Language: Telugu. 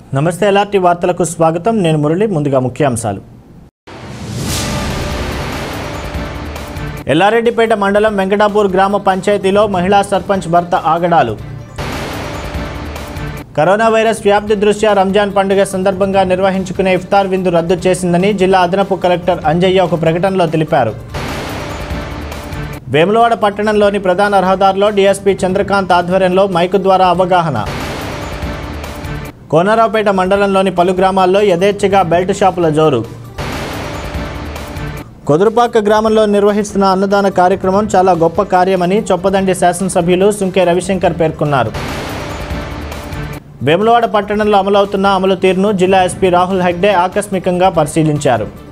నమస్తే ఎల్ఆర్టీ వార్తలకు స్వాగతం నేను మురళి ముందుగా ముఖ్యాంశాలు ఎల్లారెడ్డిపేట మండలం వెంకటాపూర్ గ్రామ పంచాయతీలో మహిళా సర్పంచ్ భర్త ఆగడాలు కరోనా వైరస్ వ్యాప్తి దృష్ట్యా రంజాన్ పండుగ సందర్భంగా నిర్వహించుకునే ఇఫ్తార్ విందు రద్దు చేసిందని జిల్లా అదనపు కలెక్టర్ అంజయ్య ఒక ప్రకటనలో తెలిపారు వేములవాడ పట్టణంలోని ప్రధాన రహదారిలో డీఎస్పీ చంద్రకాంత్ ఆధ్వర్యంలో మైకు ద్వారా అవగాహన కోనరావుపేట మండలంలోని పలు గ్రామాల్లో యథేచ్ఛగా బెల్ట్ షాపుల జోరు కొదురుపాక గ్రామంలో నిర్వహిస్తున్న అన్నదాన కార్యక్రమం చాలా గొప్ప కార్యమని చొప్పదండి శాసనసభ్యులు సుంకే రవిశంకర్ పేర్కొన్నారు వేములవాడ పట్టణంలో అమలవుతున్న అమలు తీరును జిల్లా ఎస్పీ రాహుల్ హెగ్డే ఆకస్మికంగా పరిశీలించారు